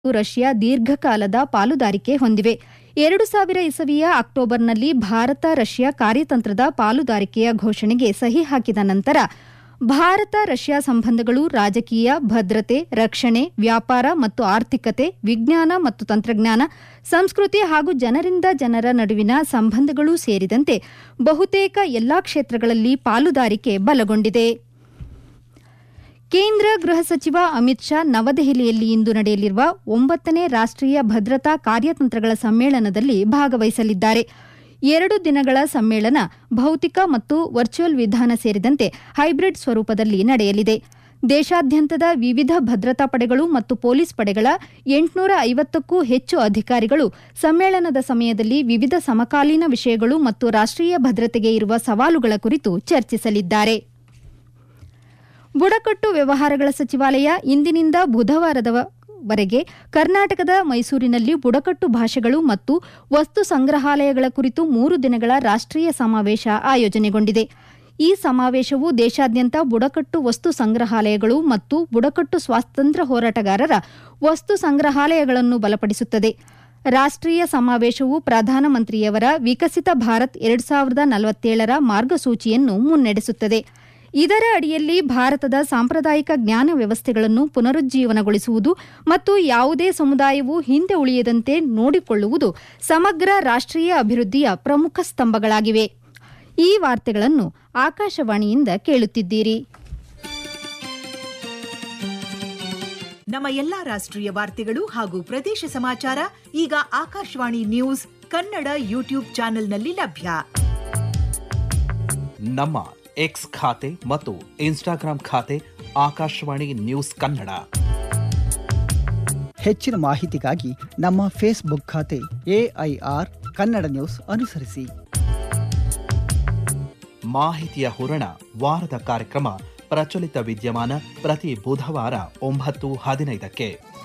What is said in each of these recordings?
Russia ದೀರ್ಘಕಾಲದ ಪಾಲುದಾರಿಕೆ ಹೊಂದಿವೆ ಎರಡು ಸಾವಿರ ಇಸವಿಯ ಅಕ್ಟೋಬರ್ನಲ್ಲಿ ಭಾರತ ರಷ್ಯಾ ಕಾರ್ಯತಂತ್ರದ ಪಾಲುದಾರಿಕೆಯ ಘೋಷಣೆಗೆ ಸಹಿ ಹಾಕಿದ ನಂತರ ಭಾರತ ರಷ್ಯಾ ಸಂಬಂಧಗಳು ರಾಜಕೀಯ ಭದ್ರತೆ ರಕ್ಷಣೆ ವ್ಯಾಪಾರ ಮತ್ತು ಆರ್ಥಿಕತೆ ವಿಜ್ಞಾನ ಮತ್ತು ತಂತ್ರಜ್ಞಾನ ಸಂಸ್ಕೃತಿ ಹಾಗೂ ಜನರಿಂದ ಜನರ ನಡುವಿನ ಸಂಬಂಧಗಳೂ ಸೇರಿದಂತೆ ಬಹುತೇಕ ಎಲ್ಲಾ ಕ್ಷೇತ್ರಗಳಲ್ಲಿ ಪಾಲುದಾರಿಕೆ ಬಲಗೊಂಡಿದೆ ಕೇಂದ್ರ ಗೃಹ ಸಚಿವ ಅಮಿತ್ ಶಾ ನವದೆಹಲಿಯಲ್ಲಿ ಇಂದು ನಡೆಯಲಿರುವ ಒಂಬತ್ತನೇ ರಾಷ್ಟೀಯ ಭದ್ರತಾ ಕಾರ್ಯತಂತ್ರಗಳ ಸಮ್ಮೇಳನದಲ್ಲಿ ಭಾಗವಹಿಸಲಿದ್ದಾರೆ ಎರಡು ದಿನಗಳ ಸಮ್ಮೇಳನ ಭೌತಿಕ ಮತ್ತು ವರ್ಚುವಲ್ ವಿಧಾನ ಸೇರಿದಂತೆ ಹೈಬ್ರಿಡ್ ಸ್ವರೂಪದಲ್ಲಿ ನಡೆಯಲಿದೆ ದೇಶಾದ್ಯಂತದ ವಿವಿಧ ಭದ್ರತಾ ಪಡೆಗಳು ಮತ್ತು ಪೊಲೀಸ್ ಪಡೆಗಳ ಎಂಟುನೂರ ಐವತ್ತಕ್ಕೂ ಹೆಚ್ಚು ಅಧಿಕಾರಿಗಳು ಸಮ್ಮೇಳನದ ಸಮಯದಲ್ಲಿ ವಿವಿಧ ಸಮಕಾಲೀನ ವಿಷಯಗಳು ಮತ್ತು ರಾಷ್ಟೀಯ ಭದ್ರತೆಗೆ ಇರುವ ಸವಾಲುಗಳ ಕುರಿತು ಚರ್ಚಿಸಲಿದ್ದಾರೆ ಬುಡಕಟ್ಟು ವ್ಯವಹಾರಗಳ ಸಚಿವಾಲಯ ಇಂದಿನಿಂದ ಬುಧವಾರದವರೆಗೆ ಕರ್ನಾಟಕದ ಮೈಸೂರಿನಲ್ಲಿ ಬುಡಕಟ್ಟು ಭಾಷೆಗಳು ಮತ್ತು ವಸ್ತು ಸಂಗ್ರಹಾಲಯಗಳ ಕುರಿತು ಮೂರು ದಿನಗಳ ರಾಷ್ಟೀಯ ಸಮಾವೇಶ ಆಯೋಜನೆಗೊಂಡಿದೆ ಈ ಸಮಾವೇಶವು ದೇಶಾದ್ಯಂತ ಬುಡಕಟ್ಟು ವಸ್ತು ಸಂಗ್ರಹಾಲಯಗಳು ಮತ್ತು ಬುಡಕಟ್ಟು ಸ್ವಾತಂತ್ರ್ಯ ಹೋರಾಟಗಾರರ ವಸ್ತು ಸಂಗ್ರಹಾಲಯಗಳನ್ನು ಬಲಪಡಿಸುತ್ತದೆ ರಾಷ್ಟೀಯ ಸಮಾವೇಶವು ಪ್ರಧಾನಮಂತ್ರಿಯವರ ವಿಕಸಿತ ಭಾರತ್ ಎರಡು ಸಾವಿರದ ನಲವತ್ತೇಳರ ಮಾರ್ಗಸೂಚಿಯನ್ನು ಮುನ್ನಡೆಸುತ್ತದೆ ಇದರ ಅಡಿಯಲ್ಲಿ ಭಾರತದ ಸಾಂಪ್ರದಾಯಿಕ ಜ್ಞಾನ ವ್ಯವಸ್ಥೆಗಳನ್ನು ಪುನರುಜ್ಜೀವನಗೊಳಿಸುವುದು ಮತ್ತು ಯಾವುದೇ ಸಮುದಾಯವೂ ಹಿಂದೆ ಉಳಿಯದಂತೆ ನೋಡಿಕೊಳ್ಳುವುದು ಸಮಗ್ರ ರಾಷ್ಟೀಯ ಅಭಿವೃದ್ಧಿಯ ಪ್ರಮುಖ ಸ್ತಂಭಗಳಾಗಿವೆ ಈ ವಾರ್ತೆಗಳನ್ನು ಆಕಾಶವಾಣಿಯಿಂದ ಕೇಳುತ್ತಿದ್ದೀರಿ ನಮ್ಮ ಎಲ್ಲಾ ರಾಷ್ಟ್ರೀಯ ವಾರ್ತೆಗಳು ಹಾಗೂ ಪ್ರದೇಶ ಸಮಾಚಾರ ಈಗ ಆಕಾಶವಾಣಿ ನ್ಯೂಸ್ ಕನ್ನಡ ಯೂಟ್ಯೂಬ್ ಚಾನೆಲ್ನಲ್ಲಿ ಲಭ್ಯ ನಮ್ಮ ಎಕ್ಸ್ ಖಾತೆ ಮತ್ತು ಇನ್ಸ್ಟಾಗ್ರಾಂ ಖಾತೆ ಆಕಾಶವಾಣಿ ನ್ಯೂಸ್ ಕನ್ನಡ ಹೆಚ್ಚಿನ ಮಾಹಿತಿಗಾಗಿ ನಮ್ಮ ಫೇಸ್ಬುಕ್ ಖಾತೆ ಎಐಆರ್ ಕನ್ನಡ ನ್ಯೂಸ್ ಅನುಸರಿಸಿ ಮಾಹಿತಿಯ ಹೂರಣ ವಾರದ ಕಾರ್ಯಕ್ರಮ ಪ್ರಚಲಿತ ವಿದ್ಯಮಾನ ಪ್ರತಿ ಬುಧವಾರ ಒಂಬತ್ತು ಹದಿನೈದಕ್ಕೆ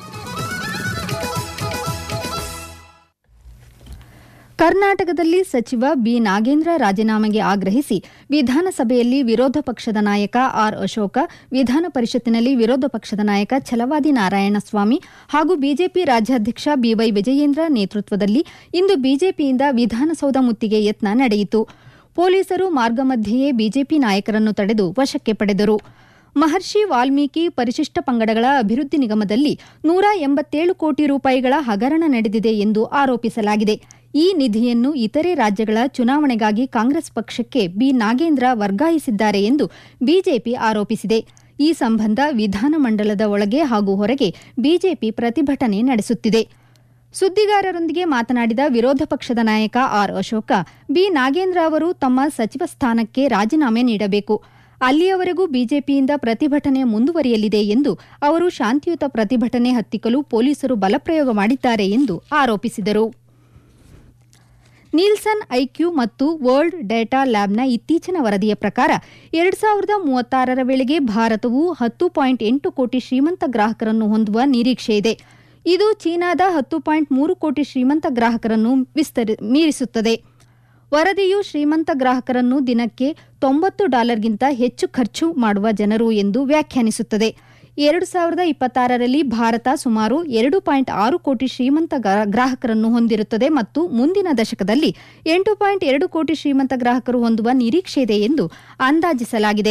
ಕರ್ನಾಟಕದಲ್ಲಿ ಸಚಿವ ಬಿ ನಾಗೇಂದ್ರ ರಾಜೀನಾಮೆಗೆ ಆಗ್ರಹಿಸಿ ವಿಧಾನಸಭೆಯಲ್ಲಿ ವಿರೋಧ ಪಕ್ಷದ ನಾಯಕ ಆರ್ ಅಶೋಕ ವಿಧಾನ ಪರಿಷತ್ತಿನಲ್ಲಿ ವಿರೋಧ ಪಕ್ಷದ ನಾಯಕ ಛಲವಾದಿ ನಾರಾಯಣಸ್ವಾಮಿ ಹಾಗೂ ಬಿಜೆಪಿ ರಾಜ್ಯಾಧ್ಯಕ್ಷ ಬಿವೈ ವಿಜಯೇಂದ್ರ ನೇತೃತ್ವದಲ್ಲಿ ಇಂದು ಬಿಜೆಪಿಯಿಂದ ವಿಧಾನಸೌಧ ಮುತ್ತಿಗೆ ಯತ್ನ ನಡೆಯಿತು ಪೊಲೀಸರು ಮಾರ್ಗಮಧ್ಯೆಯೇ ಬಿಜೆಪಿ ನಾಯಕರನ್ನು ತಡೆದು ವಶಕ್ಕೆ ಪಡೆದರು ಮಹರ್ಷಿ ವಾಲ್ಮೀಕಿ ಪರಿಶಿಷ್ಟ ಪಂಗಡಗಳ ಅಭಿವೃದ್ಧಿ ನಿಗಮದಲ್ಲಿ ನೂರ ಎಂಬತ್ತೇಳು ಕೋಟಿ ರೂಪಾಯಿಗಳ ಹಗರಣ ನಡೆದಿದೆ ಎಂದು ಆರೋಪಿಸಲಾಗಿದೆ ಈ ನಿಧಿಯನ್ನು ಇತರೆ ರಾಜ್ಯಗಳ ಚುನಾವಣೆಗಾಗಿ ಕಾಂಗ್ರೆಸ್ ಪಕ್ಷಕ್ಕೆ ಬಿ ನಾಗೇಂದ್ರ ವರ್ಗಾಯಿಸಿದ್ದಾರೆ ಎಂದು ಬಿಜೆಪಿ ಆರೋಪಿಸಿದೆ ಈ ಸಂಬಂಧ ವಿಧಾನಮಂಡಲದ ಒಳಗೆ ಹಾಗೂ ಹೊರಗೆ ಬಿಜೆಪಿ ಪ್ರತಿಭಟನೆ ನಡೆಸುತ್ತಿದೆ ಸುದ್ದಿಗಾರರೊಂದಿಗೆ ಮಾತನಾಡಿದ ವಿರೋಧ ಪಕ್ಷದ ನಾಯಕ ಆರ್ ಅಶೋಕ ಬಿ ನಾಗೇಂದ್ರ ಅವರು ತಮ್ಮ ಸಚಿವ ಸ್ಥಾನಕ್ಕೆ ರಾಜೀನಾಮೆ ನೀಡಬೇಕು ಅಲ್ಲಿಯವರೆಗೂ ಬಿಜೆಪಿಯಿಂದ ಪ್ರತಿಭಟನೆ ಮುಂದುವರಿಯಲಿದೆ ಎಂದು ಅವರು ಶಾಂತಿಯುತ ಪ್ರತಿಭಟನೆ ಹತ್ತಿಕ್ಕಲು ಪೊಲೀಸರು ಬಲಪ್ರಯೋಗ ಮಾಡಿದ್ದಾರೆ ಎಂದು ಆರೋಪಿಸಿದರು ನೀಲ್ಸನ್ ಐಕ್ಯೂ ಮತ್ತು ವರ್ಲ್ಡ್ ಡೇಟಾ ಲ್ಯಾಬ್ನ ಇತ್ತೀಚಿನ ವರದಿಯ ಪ್ರಕಾರ ಎರಡು ಸಾವಿರದ ಮೂವತ್ತಾರರ ವೇಳೆಗೆ ಭಾರತವು ಹತ್ತು ಪಾಯಿಂಟ್ ಎಂಟು ಕೋಟಿ ಶ್ರೀಮಂತ ಗ್ರಾಹಕರನ್ನು ಹೊಂದುವ ನಿರೀಕ್ಷೆ ಇದೆ ಇದು ಚೀನಾದ ಹತ್ತು ಪಾಯಿಂಟ್ ಮೂರು ಕೋಟಿ ಶ್ರೀಮಂತ ಗ್ರಾಹಕರನ್ನು ವಿಸ್ತರಿ ಮೀರಿಸುತ್ತದೆ ವರದಿಯು ಶ್ರೀಮಂತ ಗ್ರಾಹಕರನ್ನು ದಿನಕ್ಕೆ ತೊಂಬತ್ತು ಡಾಲರ್ಗಿಂತ ಹೆಚ್ಚು ಖರ್ಚು ಮಾಡುವ ಜನರು ಎಂದು ವ್ಯಾಖ್ಯಾನಿಸುತ್ತದೆ ಎರಡು ಸಾವಿರದ ಇಪ್ಪತ್ತಾರರಲ್ಲಿ ಭಾರತ ಸುಮಾರು ಎರಡು ಪಾಯಿಂಟ್ ಆರು ಕೋಟಿ ಶ್ರೀಮಂತ ಗ್ರಾಹಕರನ್ನು ಹೊಂದಿರುತ್ತದೆ ಮತ್ತು ಮುಂದಿನ ದಶಕದಲ್ಲಿ ಎಂಟು ಪಾಯಿಂಟ್ ಎರಡು ಕೋಟಿ ಶ್ರೀಮಂತ ಗ್ರಾಹಕರು ಹೊಂದುವ ನಿರೀಕ್ಷೆಯಿದೆ ಎಂದು ಅಂದಾಜಿಸಲಾಗಿದೆ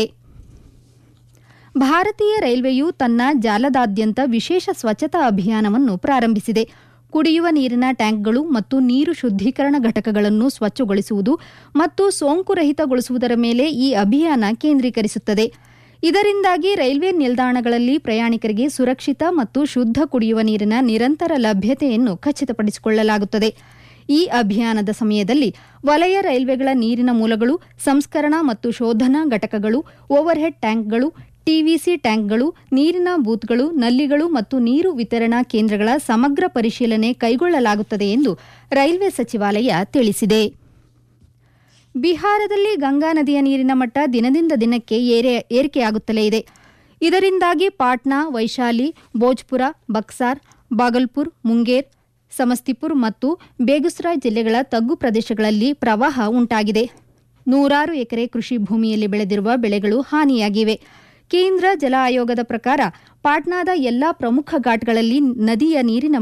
ಭಾರತೀಯ ರೈಲ್ವೆಯು ತನ್ನ ಜಾಲದಾದ್ಯಂತ ವಿಶೇಷ ಸ್ವಚ್ಛತಾ ಅಭಿಯಾನವನ್ನು ಪ್ರಾರಂಭಿಸಿದೆ ಕುಡಿಯುವ ನೀರಿನ ಟ್ಯಾಂಕ್ಗಳು ಮತ್ತು ನೀರು ಶುದ್ದೀಕರಣ ಘಟಕಗಳನ್ನು ಸ್ವಚ್ಛಗೊಳಿಸುವುದು ಮತ್ತು ಸೋಂಕುರಹಿತಗೊಳಿಸುವುದರ ಮೇಲೆ ಈ ಅಭಿಯಾನ ಕೇಂದ್ರೀಕರಿಸುತ್ತದೆ ಇದರಿಂದಾಗಿ ರೈಲ್ವೆ ನಿಲ್ದಾಣಗಳಲ್ಲಿ ಪ್ರಯಾಣಿಕರಿಗೆ ಸುರಕ್ಷಿತ ಮತ್ತು ಶುದ್ಧ ಕುಡಿಯುವ ನೀರಿನ ನಿರಂತರ ಲಭ್ಯತೆಯನ್ನು ಖಚಿತಪಡಿಸಿಕೊಳ್ಳಲಾಗುತ್ತದೆ ಈ ಅಭಿಯಾನದ ಸಮಯದಲ್ಲಿ ವಲಯ ರೈಲ್ವೆಗಳ ನೀರಿನ ಮೂಲಗಳು ಸಂಸ್ಕರಣಾ ಮತ್ತು ಶೋಧನಾ ಘಟಕಗಳು ಓವರ್ಹೆಡ್ ಟ್ಯಾಂಕ್ಗಳು ಟಿವಿಸಿ ಟ್ಯಾಂಕ್ಗಳು ನೀರಿನ ಬೂತ್ಗಳು ನಲ್ಲಿಗಳು ಮತ್ತು ನೀರು ವಿತರಣಾ ಕೇಂದ್ರಗಳ ಸಮಗ್ರ ಪರಿಶೀಲನೆ ಕೈಗೊಳ್ಳಲಾಗುತ್ತದೆ ಎಂದು ರೈಲ್ವೆ ಸಚಿವಾಲಯ ತಿಳಿಸಿದೆ ಬಿಹಾರದಲ್ಲಿ ಗಂಗಾ ನದಿಯ ನೀರಿನ ಮಟ್ಟ ದಿನದಿಂದ ದಿನಕ್ಕೆ ಏರಿಕೆಯಾಗುತ್ತಲೇ ಇದೆ ಇದರಿಂದಾಗಿ ಪಾಟ್ನಾ ವೈಶಾಲಿ ಭೋಜ್ಪುರ ಬಕ್ಸಾರ್ ಬಾಗಲ್ಪುರ್ ಮುಂಗೇರ್ ಸಮಸ್ತಿಪುರ್ ಮತ್ತು ಬೇಗುಸರಾಯ್ ಜಿಲ್ಲೆಗಳ ತಗ್ಗು ಪ್ರದೇಶಗಳಲ್ಲಿ ಪ್ರವಾಹ ಉಂಟಾಗಿದೆ ನೂರಾರು ಎಕರೆ ಕೃಷಿ ಭೂಮಿಯಲ್ಲಿ ಬೆಳೆದಿರುವ ಬೆಳೆಗಳು ಹಾನಿಯಾಗಿವೆ ಕೇಂದ್ರ ಜಲ ಆಯೋಗದ ಪ್ರಕಾರ ಪಾಟ್ನಾದ ಎಲ್ಲಾ ಪ್ರಮುಖ ಘಾಟ್ಗಳಲ್ಲಿ ನದಿಯ ನೀರಿನ